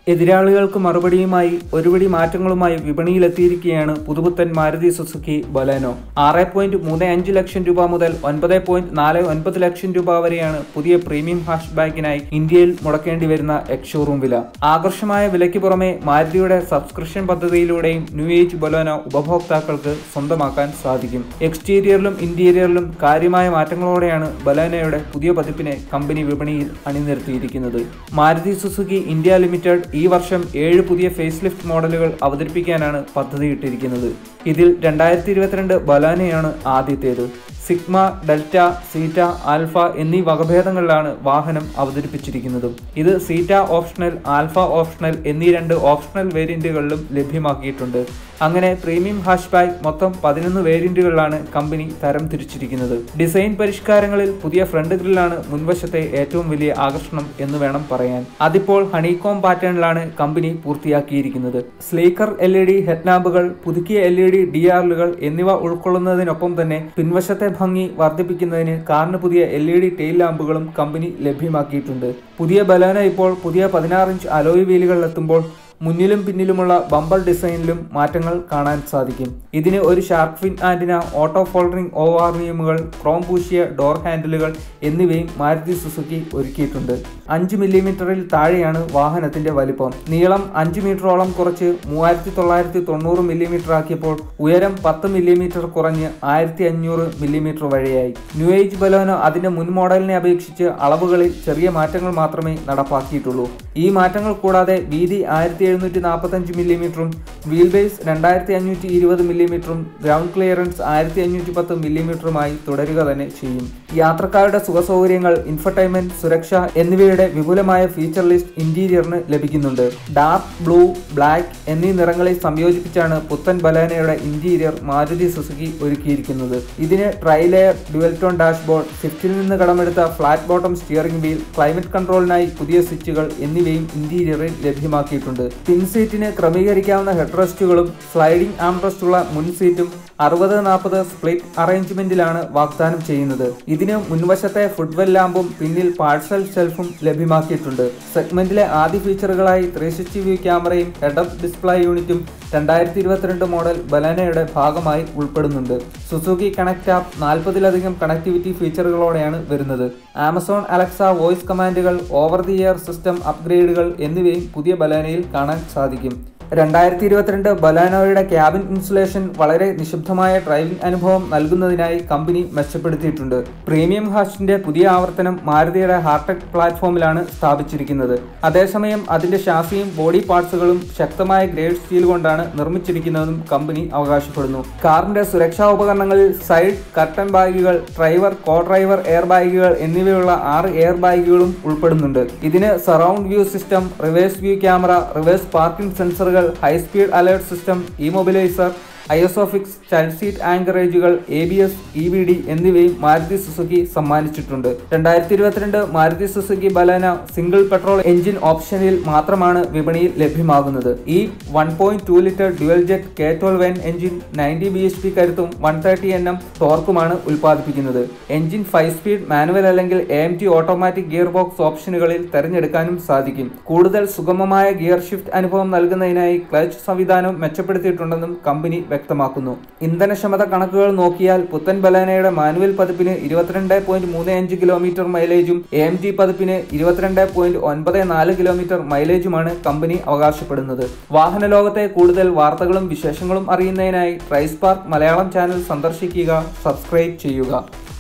എതിരാളികൾക്ക് മറുപടിയുമായി ഒരുപിടി മാറ്റങ്ങളുമായി വിപണിയിലെത്തിയിരിക്കുകയാണ് പുതുപുത്തൻ മാരുതി സുസുക്കി ബലേനോ ആറ് പോയിന്റ് മൂന്ന് അഞ്ച് ലക്ഷം രൂപ മുതൽ ഒൻപത് പോയിന്റ് നാല് ഒൻപത് ലക്ഷം രൂപ വരെയാണ് പുതിയ പ്രീമിയം ഹാഷ് ബാക്കിനായി ഇന്ത്യയിൽ മുടക്കേണ്ടി വരുന്ന എക്സ്ഷോറൂം വില ആകർഷമായ വിലയ്ക്ക് പുറമെ മാരുതിയുടെ സബ്സ്ക്രിപ്ഷൻ പദ്ധതിയിലൂടെയും ന്യൂ ഏജ് ബൊലോനോ ഉപഭോക്താക്കൾക്ക് സ്വന്തമാക്കാൻ സാധിക്കും എക്സ്റ്റീരിയറിലും ഇന്റീരിയറിലും കാര്യമായ മാറ്റങ്ങളോടെയാണ് ബലോനയുടെ പുതിയ പതിപ്പിനെ കമ്പനി വിപണിയിൽ അണിനിരത്തിയിരിക്കുന്നത് മാരുതി സുസുക്കി ഇന്ത്യ ലിമിറ്റഡ് ഈ വർഷം ഏഴ് പുതിയ ഫേസ് ലിഫ്റ്റ് മോഡലുകൾ അവതരിപ്പിക്കാനാണ് പദ്ധതിയിട്ടിരിക്കുന്നത് ഇതിൽ രണ്ടായിരത്തി ഇരുപത്തിരണ്ട് ബലാനയാണ് ആദ്യത്തേത് സിഗ്മ ഡെൽറ്റ സീറ്റ ആൽഫ എന്നീ വകഭേദങ്ങളിലാണ് വാഹനം അവതരിപ്പിച്ചിരിക്കുന്നതും ഇത് സീറ്റ ഓപ്ഷണൽ ആൽഫ ഓപ്ഷണൽ എന്നീ രണ്ട് ഓപ്ഷണൽ വേരിയന്റുകളിലും ലഭ്യമാക്കിയിട്ടുണ്ട് അങ്ങനെ പ്രീമിയം ഹാഷ്ബാഗ് മൊത്തം പതിനൊന്ന് വേരിയന്റുകളിലാണ് കമ്പനി തരം തിരിച്ചിരിക്കുന്നത് ഡിസൈൻ പരിഷ്കാരങ്ങളിൽ പുതിയ ഫ്രണ്ട് ഗ്രില്ലാണ് മുൻവശത്തെ ഏറ്റവും വലിയ ആകർഷണം എന്ന് വേണം പറയാൻ അതിപ്പോൾ ഹണികോം പാറ്റേണിലാണ് കമ്പനി പൂർത്തിയാക്കിയിരിക്കുന്നത് സ്ലീക്കർ എൽ ഇ ഡി ഹെഡ്ലാമ്പുകൾ പുതുക്കിയ എൽ ഇ ഡി ഡി ആറുകൾ എന്നിവ ഉൾക്കൊള്ളുന്നതിനൊപ്പം തന്നെ പിൻവശത്തെ ഭംഗി വർദ്ധിപ്പിക്കുന്നതിന് കാറിന് പുതിയ എൽ ഇ ഡി ടെയിൽ ലാമ്പുകളും കമ്പനി ലഭ്യമാക്കിയിട്ടുണ്ട് പുതിയ ബലാന ഇപ്പോൾ പുതിയ പതിനാറ് ഇഞ്ച് അലോയ് വീലുകളിൽ എത്തുമ്പോൾ മുന്നിലും പിന്നിലുമുള്ള ബമ്പർ ഡിസൈനിലും മാറ്റങ്ങൾ കാണാൻ സാധിക്കും ഇതിന് ഒരു shark fin antenna auto folding O R വിഎമ്മുകൾ ക്രോം പൂശിയ ഡോർ ഹാൻഡിലുകൾ എന്നിവയും മാരുതി സുസുക്കി ഒരുക്കിയിട്ടുണ്ട് അഞ്ച് മില്ലിമീറ്ററിൽ താഴെയാണ് വാഹനത്തിന്റെ വലിപ്പം നീളം അഞ്ച് മീറ്ററോളം കുറച്ച് മൂവായിരത്തി തൊള്ളായിരത്തി തൊണ്ണൂറ് മില്ലിമീറ്റർ ആക്കിയപ്പോൾ ഉയരം പത്ത് മില്ലിമീറ്റർ കുറഞ്ഞ് ആയിരത്തി അഞ്ഞൂറ് മില്ലിമീറ്റർ വഴിയായി ന്യൂ ഏജ് ബലോനോ അതിന്റെ മുൻ മോഡലിനെ അപേക്ഷിച്ച് അളവുകളിൽ ചെറിയ മാറ്റങ്ങൾ മാത്രമേ നടപ്പാക്കിയിട്ടുള്ളൂ ഈ മാറ്റങ്ങൾ കൂടാതെ വീതി ആയിരത്തി എഴുന്നൂറ്റി നാൽപ്പത്തഞ്ച് മില്ലിമീറ്ററും വീൽ ബേസ് രണ്ടായിരത്തി അഞ്ഞൂറ്റി ഇരുപത് മില്ലിമീറ്ററും ഗ്രൗണ്ട് ക്ലിയറൻസ് ആയിരത്തി അഞ്ഞൂറ്റി പത്ത് മില്ലിമീറ്ററുമായി തുടരുക തന്നെ ചെയ്യും യാത്രക്കാരുടെ സുഖസൗകര്യങ്ങൾ ഇൻഫർടൈൻമെന്റ് സുരക്ഷ എന്നിവയുടെ വിപുലമായ ഫീച്ചർ ലിസ്റ്റ് ഇന്റീരിയറിന് ലഭിക്കുന്നുണ്ട് ഡാർക്ക് ബ്ലൂ ബ്ലാക്ക് എന്നീ നിറങ്ങളെ സംയോജിപ്പിച്ചാണ് പുത്തൻ ബലാനയുടെ ഇന്റീരിയർ മാരുതി സുസുക്കി ഒരുക്കിയിരിക്കുന്നത് ഇതിന് ട്രൈലെയർ ഡ്യുവൽ ടോൺ ഡാഷ്ബോർഡ് സ്വിഫ്റ്റിൽ നിന്ന് കടമെടുത്ത flat bottom steering wheel climate കൺട്രോളിനായി പുതിയ സ്വിച്ചുകൾ എന്നിവയും ഇന്റീരിയറിൽ ലഭ്യമാക്കിയിട്ടുണ്ട് പിൻ സീറ്റിന് ക്രമീകരിക്കാവുന്ന ഹെഡ് റെസ്റ്റുകളും സ്ലൈഡിംഗ് ആം റെസ്റ്റുള്ള മുൻ സീറ്റും അറുപത് നാൽപ്പത് സ്പ്ലിറ്റ് അറേഞ്ച്മെന്റിലാണ് വാഗ്ദാനം ചെയ്യുന്നത് ഇതിന് മുൻവശത്തെ ഫുട്വെൽ ലാമ്പും പിന്നിൽ പാഴ്സൽ ഷെൽഫും ലഭ്യമാക്കിയിട്ടുണ്ട് സെഗ്മെന്റിലെ ആദ്യ ഫീച്ചറുകളായി ത്രീ സിക്സ്റ്റി വ്യൂ ക്യാമറയും ഹെഡ് അപ്പ് ഡിസ്പ്ലേ യൂണിറ്റും രണ്ടായിരത്തി ഇരുപത്തിരണ്ട് മോഡൽ ബലാനയുടെ ഭാഗമായി ഉൾപ്പെടുന്നുണ്ട് സുസുക്കി കണക്ട് ആപ്പ് നാൽപ്പതിലധികം കണക്ടിവിറ്റി ഫീച്ചറുകളോടെയാണ് വരുന്നത് ആമസോൺ അലക്സ വോയിസ് കമാൻഡുകൾ ഓവർ ദി എയർ സിസ്റ്റം അപ്ഗ്രേഡുകൾ എന്നിവയും പുതിയ ബലാനയിൽ കാണാൻ സാധിക്കും രണ്ടായിരത്തി ഇരുപത്തിരണ്ട് ബലാനോയുടെ ക്യാബിൻ ഇൻസുലേഷൻ വളരെ നിശബ്ദമായ ഡ്രൈവിംഗ് അനുഭവം നൽകുന്നതിനായി കമ്പനി മെച്ചപ്പെടുത്തിയിട്ടുണ്ട് പ്രീമിയം ഹാഷിന്റെ പുതിയ ആവർത്തനം മാരുതിയുടെ ഹാർടെക് പ്ലാറ്റ്ഫോമിലാണ് സ്ഥാപിച്ചിരിക്കുന്നത് അതേസമയം അതിന്റെ ഷാസിയും ബോഡി പാർട്സുകളും ശക്തമായ ഗ്രേഡ് സ്റ്റീൽ കൊണ്ടാണ് നിർമ്മിച്ചിരിക്കുന്നതെന്നും കമ്പനി അവകാശപ്പെടുന്നു കാറിന്റെ സുരക്ഷാ ഉപകരണങ്ങളിൽ സൈഡ് കർട്ടൻ ബാഗുകൾ ഡ്രൈവർ കോ ഡ്രൈവർ എയർ ബാഗുകൾ എന്നിവയുള്ള ആറ് എയർ ബാഗുകളും ഉൾപ്പെടുന്നുണ്ട് ഇതിന് surround view system reverse view camera reverse parking സെൻസറുകൾ high speed alert system immobiliser ISOFIX child seat ആങ്കറേജുകൾ A B S E V D എന്നിവയും മാരുതി സുസുക്കി സമ്മാനിച്ചിട്ടുണ്ട് രണ്ടായിരത്തി ഇരുപത്തിരണ്ട് Maruti Suzuki Baleno single petrol engine ഓപ്ഷനിൽ മാത്രമാണ് വിപണിയിൽ ലഭ്യമാകുന്നത് ഈ one point two litre dual jet K twelve N engine ninety B H P കരുത്തും വൺ തേർട്ടി എൻ എം ടോർക്കുമാണ് ഉൽപ്പാദിപ്പിക്കുന്നത് എഞ്ചിൻ ഫൈവ് സ്പീഡ് മാനുവൽ അല്ലെങ്കിൽ A M T automatic gear box ഓപ്ഷനുകളിൽ തിരഞ്ഞെടുക്കാനും സാധിക്കും കൂടുതൽ സുഗമമായ ഗിയർ ഷിഫ്റ്റ് അനുഭവം നൽകുന്നതിനായി ക്ലച്ച് സംവിധാനം മെച്ചപ്പെടുത്തിയിട്ടുണ്ടെന്നും കമ്പനി വ്യക്തമാക്കുന്നു ഇന്ധനക്ഷമത കണക്കുകൾ നോക്കിയാൽ പുത്തൻ ബലാനയുടെ മാനുവൽ പതിപ്പിന് ഇരുപത്തിരണ്ട് പോയിന്റ് മൂന്ന് അഞ്ച് കിലോമീറ്റർ മൈലേജും എ എം ജി പതിപ്പിന് ഇരുപത്തിരണ്ട് പോയിന്റ് ഒൻപത് നാല് കിലോമീറ്റർ മൈലേജുമാണ് കമ്പനി അവകാശപ്പെടുന്നത് വാഹന ലോകത്തെ കൂടുതൽ വാർത്തകളും വിശേഷങ്ങളും അറിയുന്നതിനായി ട്രൈസ്പാർക്ക് മലയാളം ചാനൽ സന്ദർശിക്കുക സബ്സ്ക്രൈബ് ചെയ്യുക